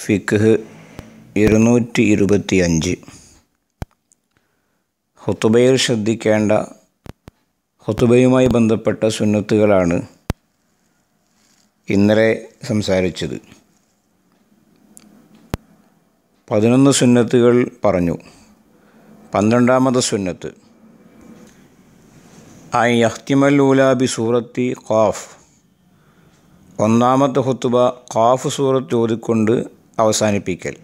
ഫിഖ് ഇരുന്നൂറ്റി ഇരുപത്തി അഞ്ച് ഹുത്തുബയിൽ ശ്രദ്ധിക്കേണ്ട ഹുത്തുബയുമായി ബന്ധപ്പെട്ട സുന്നത്തുകളാണ് ഇന്നലെ സംസാരിച്ചത് പതിനൊന്ന് സുന്നത്തുകൾ പറഞ്ഞു പന്ത്രണ്ടാമത് സുന്നത്ത് ഐ യഹ്തിമൽ ഊലാബി സൂറത്തി ഖാഫ് ഒന്നാമത്തെ ഹുത്തുബ ഖാഫ് സൂറത്ത് ഓതിക്കൊണ്ട് അവസാനിപ്പിക്കൽ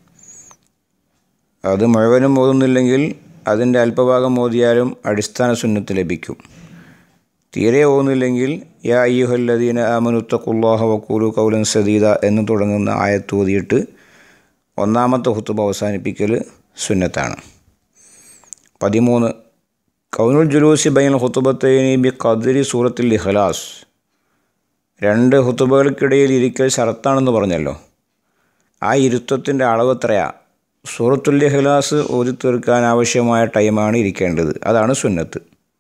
അത് മുഴുവനും ഓതുന്നില്ലെങ്കിൽ അതിൻ്റെ അല്പഭാഗം ഓതിയാലും അടിസ്ഥാന സുന്നത്ത് ലഭിക്കും തീരെ ഓതുന്നില്ലെങ്കിൽ യാ അയ്യുഹല്ലദീന അമനുത്തഖുല്ലാഹ വക്കൂലു കൗലൻ സദീദ എന്ന് തുടങ്ങുന്ന ആയത്ത് ഓതിയിട്ട് ഒന്നാമത്തെ ഹുത്തുബ അവസാനിപ്പിക്കൽ സുന്നത്താണ് പതിമൂന്ന് കൗനുൽ ജുലൂസി ബൈൻ ഹുത്തുബത്തൈനി ബി ഖദ്രി സൂറത്തിൽ ഇഖ്ലാസ് രണ്ട് ഹുത്തുബകൾക്കിടയിൽ ഇരിക്കൽ ഷറത്താണെന്ന് പറഞ്ഞല്ലോ ആ ഇരുത്തത്തിൻ്റെ അളവ് എത്രയാ സൂറത്തുൽ ഇഖ്ലാസ് ഓതി തീർക്കാൻ ആവശ്യമായ ടൈമാണ് ഇരിക്കേണ്ടത് അതാണ് സുന്നത്ത്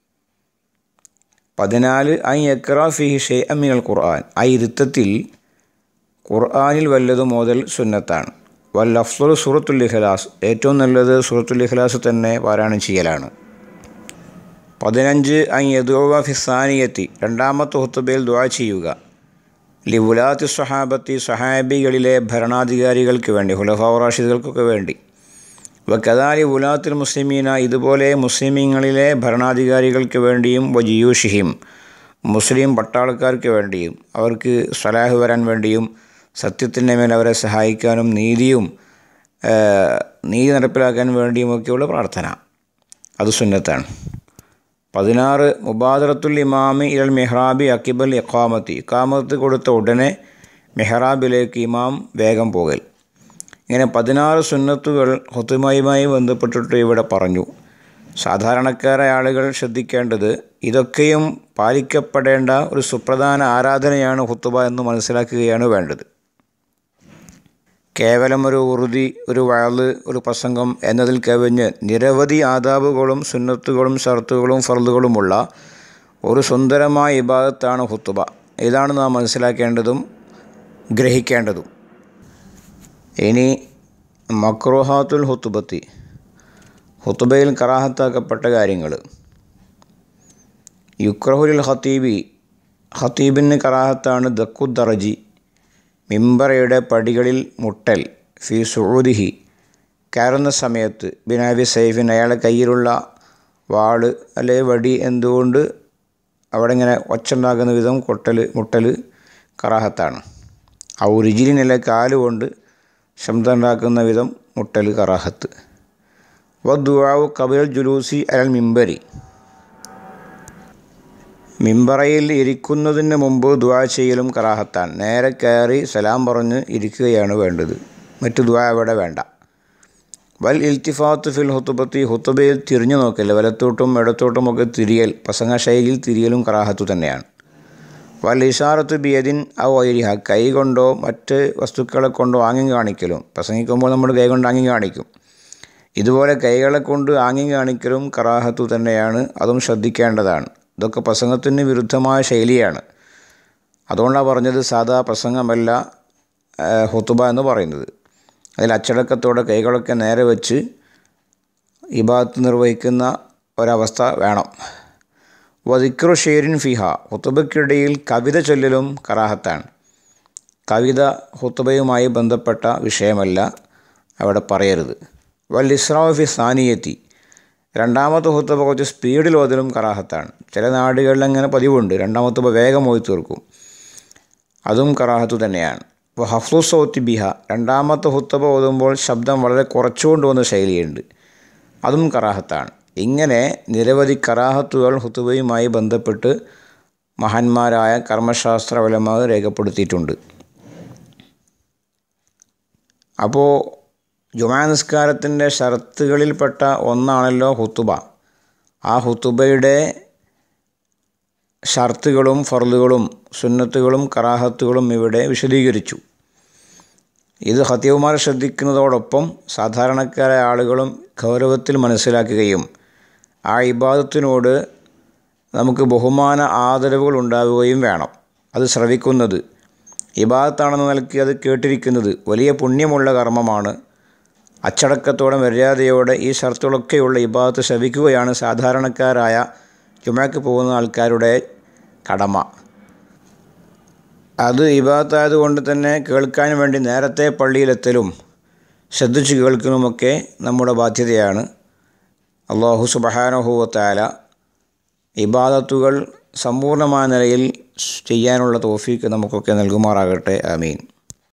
പതിനാല് ഐ എക്രാ ഫിഹി ഷെ അമിനൽ ഖുർആൻ ആ ഇരുത്തത്തിൽ ഖുർആനിൽ വല്ലതും മോതൽ സുന്നത്താണ് വൽ അഫ്സുൽ സൂറത്തുൽ ഇഖ്ലാസ് ഏറ്റവും നല്ലത് സൂറത്തുൽ ഇഖ്ലാസ് തന്നെ പാരായണം ചെയ്യലാണ് പതിനഞ്ച് ഐ യദുവ ഫിസാനിയത്തി രണ്ടാമത്തെ ഹുത്തുബയിൽ ദുആ ചെയ്യുക ലിവുലാത്തി സഹാബത്തി സഹാബികളിലെ ഭരണാധികാരികൾക്ക് വേണ്ടി ഹുലഫാറാഷിദുകൾക്കൊക്കെ വേണ്ടി വക്കദാലി ഉലാത്തിൽ മുസ്ലിമീന ഇതുപോലെ മുസ്ലിമീങ്ങളിലെ ഭരണാധികാരികൾക്ക് വേണ്ടിയും വജിയൂഷിഹിം മുസ്ലിം പട്ടാളക്കാർക്ക് വേണ്ടിയും അവർക്ക് സലാഹ് വരാൻ വേണ്ടിയും സത്യത്തിൻ്റെ മേൽ അവരെ സഹായിക്കാനും നീതിയും നീതി നടപ്പിലാക്കാൻ വേണ്ടിയുമൊക്കെയുള്ള പ്രാർത്ഥന അത് സുന്നത്താണ് പതിനാറ് മുബാദറത്തുൽ ഇമാമി ഇൽ മെഹ്റാബി അക്കിബൽ ഇഖാമത്തി ഇഖാമത്ത് കൊടുത്ത ഉടനെ മെഹ്റാബിലേക്ക് ഇമാം വേഗം പോകൽ ഇങ്ങനെ പതിനാറ് സുന്നത്തുകൾ ഹുത്തുമയുമായി ബന്ധപ്പെട്ടിട്ട് ഇവിടെ പറഞ്ഞു സാധാരണക്കാരായ ആളുകൾ ശ്രദ്ധിക്കേണ്ടത് ഇതൊക്കെയും പാലിക്കപ്പെടേണ്ട ഒരു സുപ്രധാന ആരാധനയാണ് ഹുത്തുബ എന്ന് മനസ്സിലാക്കുകയാണ് വേണ്ടത് കേവലം ഒരു ഉറുതി ഒരു വയല് ഒരു പ്രസംഗം എന്നതിൽ കവിഞ്ഞ് നിരവധി ആദാബുകളും സുന്നത്തുകളും ഷർത്തുകളും ഫർദുകളുമുള്ള ഒരു സുന്ദരമായ ഇബാദത്താണ് ഹുത്തുബ ഇതാണ് നാം മനസ്സിലാക്കേണ്ടതും ഗ്രഹിക്കേണ്ടതും ഇനി മക്രോഹാത്തുൽ ഹുത്തുബത്തി ഹുത്തുബയിൽ കറാഹത്താക്കപ്പെട്ട കാര്യങ്ങൾ യുക്രഹുൽ ഹത്തീബി ഹത്തീബിന് കറാഹത്താണ് ദക്കുദ്ദറജി മിമ്പറയുടെ പടികളിൽ മുട്ടൽ ഫി സുഊദിഹി കയറുന്ന സമയത്ത് ബിനാബി സൈഫിൻ അയാളുടെ കയ്യിലുള്ള വാള് അല്ലെ വടി എന്തുകൊണ്ട് അവിടെ ഇങ്ങനെ ഒച്ചുണ്ടാകുന്ന വിധം കൊട്ടൽ മുട്ടൽ കറാഹത്താണ് ആ ഒറിജിനലെ കാലുകൊണ്ട് ശബ്ദമുണ്ടാക്കുന്ന വിധം മുട്ടൽ കറാഹത്ത് വദ്ദുവാവ് കബിൽ ജുലൂസി അയാൾ മിമ്പരി മിമ്പറയിൽ ഇരിക്കുന്നതിന് മുമ്പ് ദുആ ചെയ്യലും കറാഹത്താണ് നേരെ കയറി സലാം പറഞ്ഞ് ഇരിക്കുകയാണ് വേണ്ടത് മറ്റു ദുആ അവിടെ വേണ്ട വൽ ഇൽത്തിഫാത്ത് ഫിൽ ഹുത്തുബത്തി ഹുത്തുബയിൽ തിരിഞ്ഞു നോക്കൽ വലത്തോട്ടും ഇടത്തോട്ടും ഒക്കെ തിരിയൽ പ്രസംഗ ശൈലിയിൽ തിരിയലും കറാഹത്തു തന്നെയാണ് വൽ ഇഷാറത്ത് ബിയദിൻ ഔ ഐരിഹ കൈ കൊണ്ടോ മറ്റ് വസ്തുക്കളെ കൊണ്ടോ ആംഗ്യം കാണിക്കലും പ്രസംഗിക്കുമ്പോൾ നമ്മൾ കൈ കൊണ്ട് ആംഗ്യം കാണിക്കും ഇതുപോലെ കൈകളെ കൊണ്ട് ആംഗ്യം കാണിക്കലും കറാഹത്തു തന്നെയാണ് അതും ശ്രദ്ധിക്കേണ്ടതാണ് ഇതൊക്കെ പ്രസംഗത്തിന് വിരുദ്ധമായ ശൈലിയാണ് അതുകൊണ്ടാണ് പറഞ്ഞത് സാധാ പ്രസംഗമല്ല ഹുത്തുബ എന്ന് പറയുന്നത് അതിൽ അച്ചടക്കത്തോടെ കൈകളൊക്കെ നേരെ വെച്ച് ഇബാത്ത് നിർവഹിക്കുന്ന ഒരവസ്ഥ വേണം വദിക്രു ഷേരിൻ ഫിഹ ഹുത്തുബയ്ക്കിടയിൽ കവിത ചൊല്ലലും കറാഹത്താണ് കവിത ഹുത്തുബയുമായി ബന്ധപ്പെട്ട വിഷയമല്ല അവിടെ പറയരുത് വൽ ഇസ്രാവ് ഫി സാനിയത്തി രണ്ടാമത്തെ ഹുത്തുബ കുറച്ച് സ്പീഡിൽ ഓതലും കറാഹത്താണ് ചില നാടുകളിൽ അങ്ങനെ പതിവുണ്ട് രണ്ടാമത്തെ വേഗം ഓതി തീർക്കും അതും കറാഹത്തു തന്നെയാണ് അപ്പോൾ ഹഫ്ലു സൗത്തി ബിഹ രണ്ടാമത്തെ ഹുത്തബ ഓതുമ്പോൾ ശബ്ദം വളരെ കുറച്ചുകൊണ്ട് വന്ന ശൈലിയുണ്ട് അതും കറാഹത്താണ് ഇങ്ങനെ നിരവധി കറാഹത്തുകൾ ഹുത്തുബയുമായി ബന്ധപ്പെട്ട് മഹാന്മാരായ കർമ്മശാസ്ത്ര വലമാർ രേഖപ്പെടുത്തിയിട്ടുണ്ട് അപ്പോൾ ജുമാ നിസ്കാരത്തിൻ്റെ ഷർത്തുകളിൽപ്പെട്ട ഒന്നാണല്ലോ ഹുത്തുബ ആ ഹുത്തുബയുടെ ഷർത്തുകളും ഫർലുകളും സുന്നത്തുകളും കറാഹത്തുകളും ഇവിടെ വിശദീകരിച്ചു ഇത് ഹത്യവുമാർ ശ്രദ്ധിക്കുന്നതോടൊപ്പം സാധാരണക്കാരായ ആളുകളും ഗൗരവത്തിൽ മനസ്സിലാക്കുകയും ആ ഇബാദത്തിനോട് നമുക്ക് ബഹുമാന ആദരവുകൾ ഉണ്ടാവുകയും വേണം അത് ശ്രവിക്കുന്നത് ഇബാദത്താണെന്ന് നിലയ്ക്ക് അത് കേട്ടിരിക്കുന്നത് വലിയ പുണ്യമുള്ള കർമ്മമാണ് അച്ചടക്കത്തോടെ മര്യാദയോടെ ഈ ഷർത്തുകളൊക്കെയുള്ള ഇബാദത്ത് ശ്രവിക്കുകയാണ് സാധാരണക്കാരായ ജുമയ്ക്ക് പോകുന്ന ആൾക്കാരുടെ കടമ അത് ഇബാദത്തായതുകൊണ്ട് തന്നെ കേൾക്കാൻ വേണ്ടി നേരത്തെ പള്ളിയിലെത്തലും ശ്രദ്ധിച്ച് കേൾക്കലുമൊക്കെ നമ്മുടെ ബാധ്യതയാണ് അള്ളാഹു സുബഹാനഹുവത്താല ഇബാദത്തുകൾ സമ്പൂർണ്ണമായ നിലയിൽ ചെയ്യാനുള്ള തോഫീക്ക് നമുക്കൊക്കെ നൽകുമാറാകട്ടെ ആമീൻ